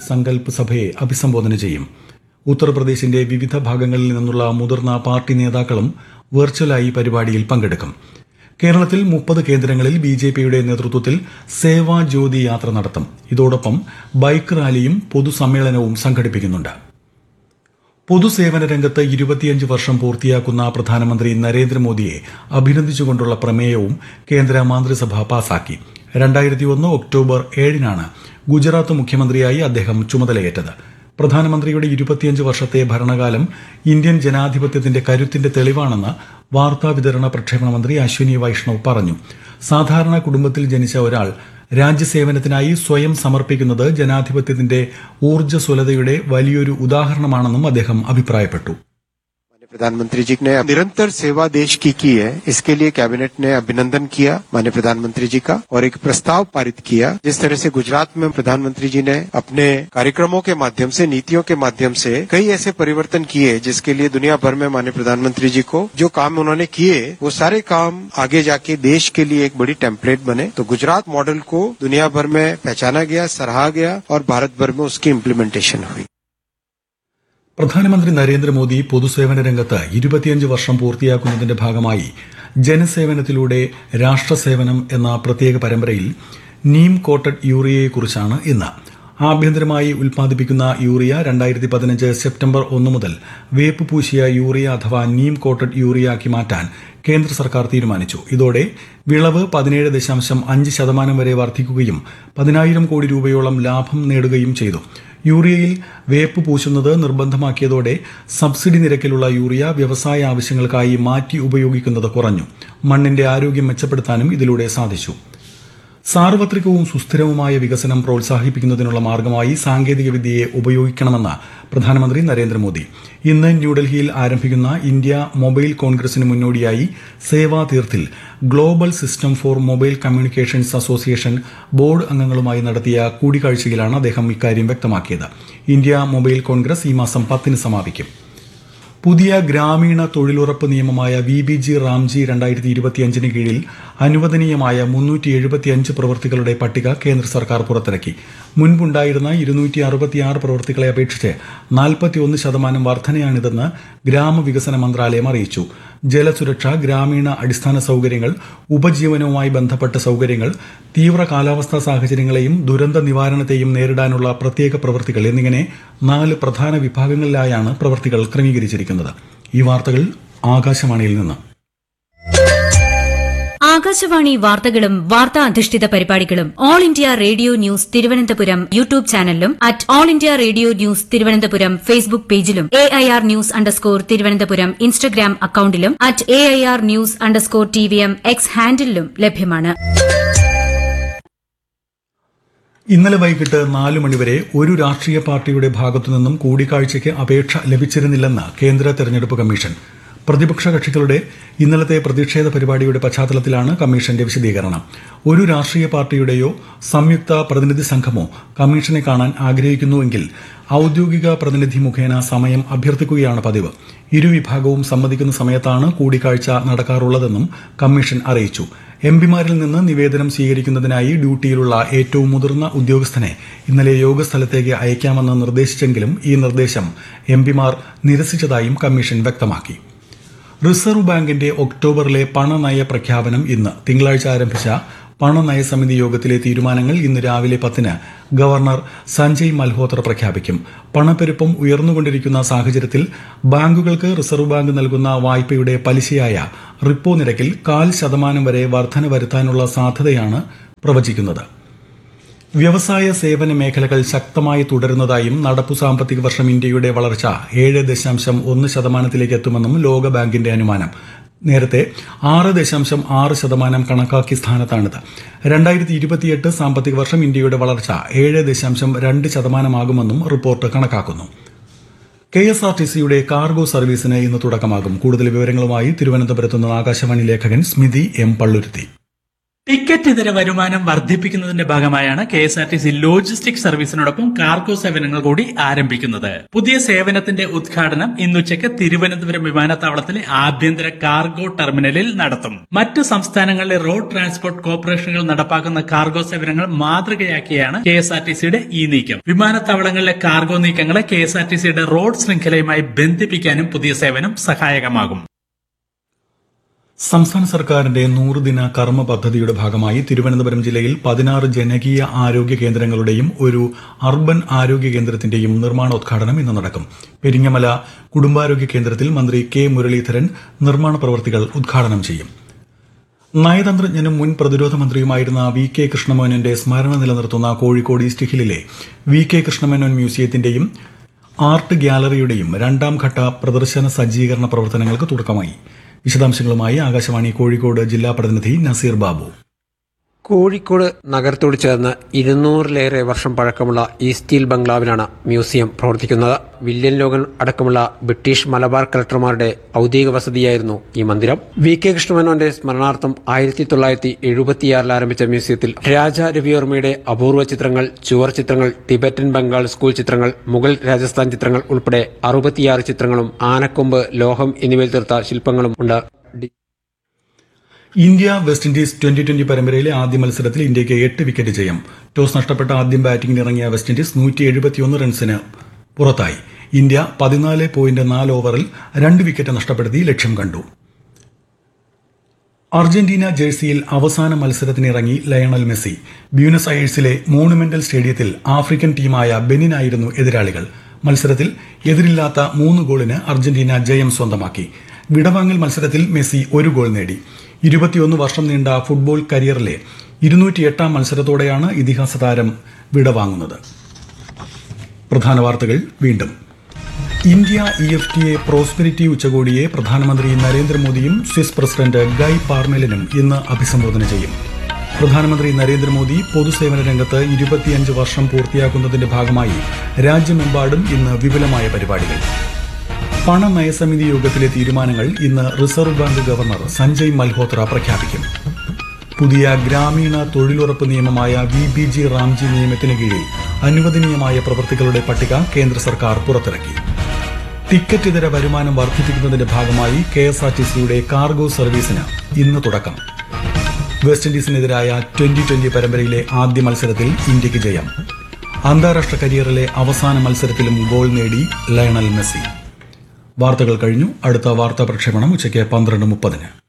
സങ്കല്പ് സഭയെ അഭിസംബോധന ചെയ്യും ഉത്തർപ്രദേശിന്റെ വിവിധ ഭാഗങ്ങളിൽ നിന്നുള്ള മുതിർന്ന പാർട്ടി നേതാക്കളും വെർച്വലായി പരിപാടിയിൽ പങ്കെടുക്കും കേരളത്തിൽ മുപ്പത് കേന്ദ്രങ്ങളിൽ ബി ജെ പിയുടെ നേതൃത്വത്തിൽ സേവാ ജ്യോതി യാത്ര നടത്തും ഇതോടൊപ്പം ബൈക്ക് റാലിയും പൊതുസമ്മേളനവും സംഘടിപ്പിക്കുന്നുണ്ട് പൊതുസേവന രംഗത്ത് ഇരുപത്തിയഞ്ച് വർഷം പൂർത്തിയാക്കുന്ന പ്രധാനമന്ത്രി നരേന്ദ്രമോദിയെ അഭിനന്ദിച്ചുകൊണ്ടുള്ള പ്രമേയവും കേന്ദ്ര മന്ത്രിസഭ പാസാക്കി രണ്ടായിരത്തി ഒന്ന് ഒക്ടോബർ ഏഴിനാണ് ഗുജറാത്ത് മുഖ്യമന്ത്രിയായി അദ്ദേഹം ചുമതലയേറ്റത് പ്രധാനമന്ത്രിയുടെ ഇരുപത്തിയഞ്ച് വർഷത്തെ ഭരണകാലം ഇന്ത്യൻ ജനാധിപത്യത്തിന്റെ കരുത്തിന്റെ തെളിവാണെന്ന് വാർത്താ വിതരണ പ്രക്ഷേപണ മന്ത്രി അശ്വിനി വൈഷ്ണവ് പറഞ്ഞു സാധാരണ കുടുംബത്തിൽ ജനിച്ച ഒരാൾ രാജ്യസേവനത്തിനായി സ്വയം സമർപ്പിക്കുന്നത് ജനാധിപത്യത്തിന്റെ ഊർജ്ജസ്വലതയുടെ വലിയൊരു ഉദാഹരണമാണെന്നും അദ്ദേഹം അഭിപ്രായപ്പെട്ടു माननीय प्रधानमंत्री जी ने निरंतर सेवा देश की की है इसके लिए कैबिनेट ने अभिनंदन किया माननीय प्रधानमंत्री जी का और एक प्रस्ताव पारित किया जिस तरह से गुजरात में प्रधानमंत्री जी ने अपने कार्यक्रमों के माध्यम से नीतियों के माध्यम से कई ऐसे परिवर्तन किए जिसके लिए दुनिया भर में माननीय प्रधानमंत्री जी को जो काम उन्होंने किए वो सारे काम आगे जाके देश के लिए एक बड़ी टेम्पलेट बने तो गुजरात मॉडल को दुनिया भर में पहचाना गया सराहा गया और भारत भर में उसकी इम्प्लीमेंटेशन हुई പ്രധാനമന്ത്രി നരേന്ദ്രമോദി പൊതുസേവന രംഗത്ത് ഇരുപത്തിയഞ്ച് വർഷം പൂർത്തിയാക്കുന്നതിന്റെ ഭാഗമായി ജനസേവനത്തിലൂടെ രാഷ്ട്രസേവനം എന്ന പ്രത്യേക പരമ്പരയിൽ നീം കോട്ടഡ് യൂറിയയെക്കുറിച്ചാണ് ഇന്ന് ആഭ്യന്തരമായി ഉൽപ്പാദിപ്പിക്കുന്ന യൂറിയ രണ്ടായിരത്തി പതിനഞ്ച് സെപ്റ്റംബർ ഒന്ന് മുതൽ വേപ്പ് പൂശിയ യൂറിയ അഥവാ നീം കോട്ടഡ് യൂറിയാക്കി മാറ്റാൻ കേന്ദ്ര സർക്കാർ തീരുമാനിച്ചു ഇതോടെ വിളവ് പതിനേഴ് ദശാംശം അഞ്ച് ശതമാനം വരെ വർദ്ധിക്കുകയും പതിനായിരം കോടി രൂപയോളം ലാഭം നേടുകയും ചെയ്തു യൂറിയയിൽ വേപ്പ് പൂശുന്നത് നിർബന്ധമാക്കിയതോടെ സബ്സിഡി നിരക്കിലുള്ള യൂറിയ വ്യവസായ ആവശ്യങ്ങൾക്കായി മാറ്റി ഉപയോഗിക്കുന്നത് കുറഞ്ഞു മണ്ണിന്റെ ആരോഗ്യം മെച്ചപ്പെടുത്താനും ഇതിലൂടെ സാധിച്ചു സാർവത്രികവും സുസ്ഥിരവുമായ വികസനം പ്രോത്സാഹിപ്പിക്കുന്നതിനുള്ള മാർഗമായി സാങ്കേതികവിദ്യയെ ഉപയോഗിക്കണമെന്ന് പ്രധാനമന്ത്രി നരേന്ദ്രമോദി ഇന്ന് ന്യൂഡൽഹിയിൽ ആരംഭിക്കുന്ന ഇന്ത്യ മൊബൈൽ കോൺഗ്രസിന് മുന്നോടിയായി സേവാ തീർത്തിൽ global system for mobile communications association board അംഗങ്ങളുമായി നടത്തിയ കൂടിക്കാഴ്ചയിലാണ് അദ്ദേഹം ഇക്കാര്യം വ്യക്തമാക്കിയത് ഇന്ത്യ മൊബൈൽ കോൺഗ്രസ് ഈ മാസം പത്തിന് സമാപിക്കും പുതിയ ഗ്രാമീണ തൊഴിലുറപ്പ് നിയമമായ വി ബി ജി റാംജി രണ്ടായിരത്തി ഇരുപത്തിയഞ്ചിന് കീഴിൽ അനുവദനീയമായ മുന്നൂറ്റി എഴുപത്തിയഞ്ച് പ്രവൃത്തികളുടെ പട്ടിക കേന്ദ്ര സർക്കാർ പുറത്തിറക്കി മുൻപുണ്ടായിരുന്ന ഇരുന്നൂറ്റി അറുപത്തിയാറ് പ്രവൃത്തികളെ അപേക്ഷിച്ച് നാൽപ്പത്തിയൊന്ന് ശതമാനം വർധനയാണിതെന്ന് ഗ്രാമവികസന മന്ത്രാലയം അറിയിച്ചു ജലസുരക്ഷ ഗ്രാമീണ അടിസ്ഥാന സൌകര്യങ്ങൾ ഉപജീവനവുമായി ബന്ധപ്പെട്ട സൌകര്യങ്ങൾ തീവ്ര കാലാവസ്ഥാ സാഹചര്യങ്ങളെയും ദുരന്ത നിവാരണത്തെയും നേരിടാനുള്ള പ്രത്യേക പ്രവൃത്തികൾ എന്നിങ്ങനെ നാല് പ്രധാന വിഭാഗങ്ങളിലായാണ് പ്രവൃത്തികൾ ക്രമീകരിച്ചിരിക്കുന്നത് ഈ വാർത്തകൾ ആകാശവാണിയിൽ നിന്ന് ആകാശവാണി വാർത്തകളും വാർത്താ അധിഷ്ഠിത പരിപാടികളും all India radio news Thiruvananthapuram YouTube ചാനലിലും at all India radio news Thiruvananthapuram Facebook പേജിലും A I R news underscore Thiruvananthapuram Instagram അക്കൌണ്ടിലും at A I R news underscore T V M X ഹാൻഡിലും ലഭ്യമാണ് ഇന്നലെ വൈകിട്ട് നാല് മണിവരെ ഒരു രാഷ്ട്രീയ പാർട്ടിയുടെ ഭാഗത്തുനിന്നും കൂടിക്കാഴ്ചയ്ക്ക് അപേക്ഷ ലഭിച്ചിരുന്നില്ലെന്ന് കേന്ദ്ര തെരഞ്ഞെടുപ്പ് കമ്മീഷൻ പ്രതിപക്ഷ കക്ഷികളുടെ ഇന്നലത്തെ പ്രതിഷേധ പരിപാടിയുടെ പശ്ചാത്തലത്തിലാണ് കമ്മീഷന്റെ വിശദീകരണം ഒരു രാഷ്ട്രീയ പാർട്ടിയുടെയോ സംയുക്ത പ്രതിനിധി സംഘമോ കമ്മീഷനെ കാണാൻ ആഗ്രഹിക്കുന്നുവെങ്കിൽ ഔദ്യോഗിക പ്രതിനിധി മുഖേന സമയം അഭ്യർത്ഥിക്കുകയാണ് പതിവ് ഇരുവിഭാഗവും സമ്മതിക്കുന്ന സമയത്താണ് കൂടിക്കാഴ്ച നടക്കാറുള്ളതെന്നും കമ്മീഷൻ അറിയിച്ചു എംപിമാരിൽ നിന്ന് നിവേദനം സ്വീകരിക്കുന്നതിനായി ഡ്യൂട്ടിയിലുള്ള ഏറ്റവും മുതിർന്ന ഉദ്യോഗസ്ഥനെ ഇന്നലെ യോഗസ്ഥലത്തേക്ക് അയക്കാമെന്ന് നിർദ്ദേശിച്ചെങ്കിലും ഈ നിർദ്ദേശം എംപിമാർ നിരസിച്ചതായും കമ്മീഷൻ വ്യക്തമാക്കി റിസർവ് ബാങ്കിന്റെ ഒക്ടോബറിലെ പണനയ പ്രഖ്യാപനം ഇന്ന് തിങ്കളാഴ്ച ആരംഭിച്ച പണനയ സമിതി യോഗത്തിലെ തീരുമാനങ്ങൾ ഇന്ന് രാവിലെ പത്തിന് ഗവർണർ സഞ്ജയ് മൽഹോത്ര പ്രഖ്യാപിക്കും പണപ്പെരുപ്പം ഉയർന്നുകൊണ്ടിരിക്കുന്ന സാഹചര്യത്തിൽ ബാങ്കുകൾക്ക് റിസർവ് ബാങ്ക് നൽകുന്ന വായ്പയുടെ പലിശയായ റിപ്പോ നിരക്കിൽ കാൽ ശതമാനം വരെ വർധന വരുത്താനുള്ള സാധ്യതയാണ് പ്രവചിക്കുന്നത് വ്യവസായ സേവന മേഖലകൾ ശക്തമായി തുടരുന്നതായും നടപ്പു സാമ്പത്തിക വർഷം ഇന്ത്യയുടെ വളർച്ച ഏഴ് ദശാംശം ഒന്ന് ശതമാനത്തിലേക്ക് എത്തുമെന്നും ലോകബാങ്കിന്റെ അനുമാനം നേരത്തെ ആറ് ദശാംശം ആറ് ശതമാനം കണക്കാക്കിയ സ്ഥാനത്താണിത് രണ്ടായിരത്തി ഇരുപത്തിയെട്ട് സാമ്പത്തിക വർഷം ഇന്ത്യയുടെ വളർച്ച ഏഴ് ദശാംശം രണ്ട് ശതമാനമാകുമെന്നും റിപ്പോർട്ട് കണക്കാക്കുന്നു കെ എസ് ആർ ടി സിയുടെ കാർഗോ സർവീസിന് ഇന്ന് തുടക്കമാകും കൂടുതൽ വിവരങ്ങളുമായി തിരുവനന്തപുരത്ത് നിന്ന് ആകാശവാണി ലേഖകൻ സ്മിതി എം പള്ളുരുത്തി ടിക്കറ്റ് ഇതര വരുമാനം വർദ്ധിപ്പിക്കുന്നതിന്റെ ഭാഗമായാണ് K S R T C logistic സർവീസിനോടൊപ്പം കാർഗോ സേവനങ്ങൾ കൂടി ആരംഭിക്കുന്നത് പുതിയ സേവനത്തിന്റെ ഉദ്ഘാടനം ഇന്നുച്ചയ്ക്ക് തിരുവനന്തപുരം വിമാനത്താവളത്തിലെ ആഭ്യന്തര കാർഗോ ടെർമിനലിൽ നടത്തും മറ്റ് സംസ്ഥാനങ്ങളിലെ റോഡ് ട്രാൻസ്പോർട്ട് കോർപ്പറേഷനുകൾ നടപ്പാക്കുന്ന കാർഗോ സേവനങ്ങൾ മാതൃകയാക്കിയാണ് കെ എസ് ആർ ടി സിയുടെ ഈ നീക്കം വിമാനത്താവളങ്ങളിലെ കാർഗോ നീക്കങ്ങളെ കെ എസ് ആർ ടി സിയുടെ റോഡ് ശൃംഖലയുമായി ബന്ധിപ്പിക്കാനും പുതിയ സേവനം സഹായകമാകും സംസ്ഥാന സർക്കാരിന്റെ നൂറുദിന കർമ്മ പദ്ധതിയുടെ ഭാഗമായി തിരുവനന്തപുരം ജില്ലയിൽ പതിനാറ് ജനകീയ ആരോഗ്യ കേന്ദ്രങ്ങളുടെയും ഒരു അർബൻ ആരോഗ്യ കേന്ദ്രത്തിന്റെയും നിർമ്മാണോദ്ഘാടനം ഇന്ന് നടക്കും പെരിങ്ങമല കുടുംബാരോഗ്യ കേന്ദ്രത്തിൽ മന്ത്രി കെ മുരളീധരൻ നിർമ്മാണ പ്രവൃത്തികൾ ഉദ്ഘാടനം ചെയ്യും നയതന്ത്രജ്ഞനും മുൻ പ്രതിരോധ മന്ത്രിയുമായിരുന്ന വി കെ കൃഷ്ണമേനോന്റെ സ്മരണ നിലനിർത്തുന്ന കോഴിക്കോട് ഈസ്റ്റ് ഹില്ലിലെ വി കെ കൃഷ്ണമേനോൻ മ്യൂസിയത്തിന്റെയും ആർട്ട് ഗ്യാലറിയുടെയും രണ്ടാം ഘട്ട പ്രദർശന സജ്ജീകരണ പ്രവർത്തനങ്ങൾക്ക് തുടക്കമായി വിശദാംശങ്ങളുമായി ആകാശവാണി കോഴിക്കോട് ജില്ലാ പ്രതിനിധി നസീർ ബാബു കോഴിക്കോട് നഗരത്തോട് ചേർന്ന് ഇരുന്നൂറിലേറെ വർഷം പഴക്കമുള്ള ഈ സ്റ്റീൽ ബംഗ്ലാവിലാണ് മ്യൂസിയം പ്രവർത്തിക്കുന്നത് വില്യൻ ലോഗൻ അടക്കമുള്ള ബ്രിട്ടീഷ് മലബാർ കളക്ടർമാരുടെ ഔദ്യോഗിക വസതിയായിരുന്നു ഈ മന്ദിരം വി കെ കൃഷ്ണമേനോന്റെ സ്മരണാർത്ഥം ആയിരത്തി തൊള്ളായിരത്തി എഴുപത്തിയാറിൽ ആരംഭിച്ച മ്യൂസിയത്തിൽ രാജ രവിവർമ്മയുടെ അപൂർവ ചിത്രങ്ങൾ ചുവർ ചിത്രങ്ങൾ ടിബറ്റൻ ബംഗാൾ സ്കൂൾ ചിത്രങ്ങൾ മുഗൾ രാജസ്ഥാൻ ചിത്രങ്ങൾ ഉൾപ്പെടെ അറുപത്തിയാറ് ചിത്രങ്ങളും ആനക്കൊമ്പ് ലോഹം എന്നിവയിൽ തീർത്ത ശില്പങ്ങളും ഉണ്ട് ഡി- India West Indies twenty twenty പരമ്പരയിലെ ആദ്യ മത്സരത്തിൽ ഇന്ത്യയ്ക്ക് എട്ട് വിക്കറ്റ് ജയം ടോസ് നഷ്ടപ്പെട്ട ആദ്യം ബാറ്റിംഗിന് ഇറങ്ങിയ വെസ്റ്റ് ഇൻഡീസ് നൂറ്റി എഴുപത്തിയൊന്ന് റൺസിന് പുറത്തായി ഇന്ത്യ പതിനാല് പോയിന്റ് നാല് ഓവറിൽ രണ്ട് വിക്കറ്റ് നഷ്ടപ്പെടുത്തി ലക്ഷ്യം കണ്ടു അർജന്റീന ജേഴ്സിയിൽ അവസാന മത്സരത്തിനിറങ്ങി ലയണൽ മെസ്സി ബ്യൂണസ് അയേഴ്സിലെ മോണുമെന്റൽ സ്റ്റേഡിയത്തിൽ ആഫ്രിക്കൻ ടീമായ ബെനിനായിരുന്നു എതിരാളികൾ മത്സരത്തിൽ എതിരില്ലാത്ത മൂന്ന് ഗോളിന് അർജന്റീന ജയം സ്വന്തമാക്കി വിടവാങ്ങൽ മത്സരത്തിൽ മെസ്സി ഒരു ഗോൾ നേടി ഇരുപത്തിയൊന്ന് വർഷം നീണ്ട ഫുട്ബോൾ കരിയറിലെ ഇരുന്നൂറ്റിയെട്ടാം മത്സരത്തോടെയാണ് ഇതിഹാസ താരം വിടവാങ്ങുന്നത് പ്രധാന വാർത്തകൾ വീണ്ടും India E F T A prosperity ഉച്ചകോടിയെ പ്രധാനമന്ത്രി നരേന്ദ്രമോദിയും സ്വിസ് പ്രസിഡന്റ് ഗൈ പാർമെലിനും ഇന്ന് അഭിസംബോധന ചെയ്യും പ്രധാനമന്ത്രി നരേന്ദ്രമോദി പൊതുസേവന രംഗത്ത് ഇരുപത്തിയഞ്ച് വർഷം പൂർത്തിയാക്കുന്നതിന്റെ ഭാഗമായി രാജ്യമെമ്പാടും ഇന്ന് വിപുലമായ പരിപാടികൾ പണനയസമിതി യോഗത്തിലെ തീരുമാനങ്ങൾ ഇന്ന് reserve bank governor Sanjay Malhotra പ്രഖ്യാപിക്കും പുതിയ ഗ്രാമീണ തൊഴിലുറപ്പ് നിയമമായ വി ബി ജി റാംജി നിയമത്തിന് കീഴിൽ അനുവദനീയമായ പ്രവൃത്തികളുടെ പട്ടിക കേന്ദ്ര സർക്കാർ പുറത്തിറക്കി ടിക്കറ്റ് ഇതര വരുമാനം വർദ്ധിപ്പിക്കുന്നതിന്റെ ഭാഗമായി കെ എസ് ആർ ടി സിയുടെ കാർഗോ സർവീസിന് ഇന്ന് തുടക്കം വെസ്റ്റ് ഇൻഡീസിനെതിരായ ട്വന്റി ട്വന്റി പരമ്പരയിലെ ആദ്യ മത്സരത്തിൽ ഇന്ത്യക്ക് ജയം അന്താരാഷ്ട്ര കരിയറിലെ അവസാന മത്സരത്തിലും ഗോൾ നേടി ലയണൽ മെസ്സി വാർത്തകൾ കഴിഞ്ഞു അടുത്ത വാർത്താ പ്രക്ഷേപണം ഉച്ചയ്ക്ക് പന്ത്രണ്ട് മുപ്പതിന്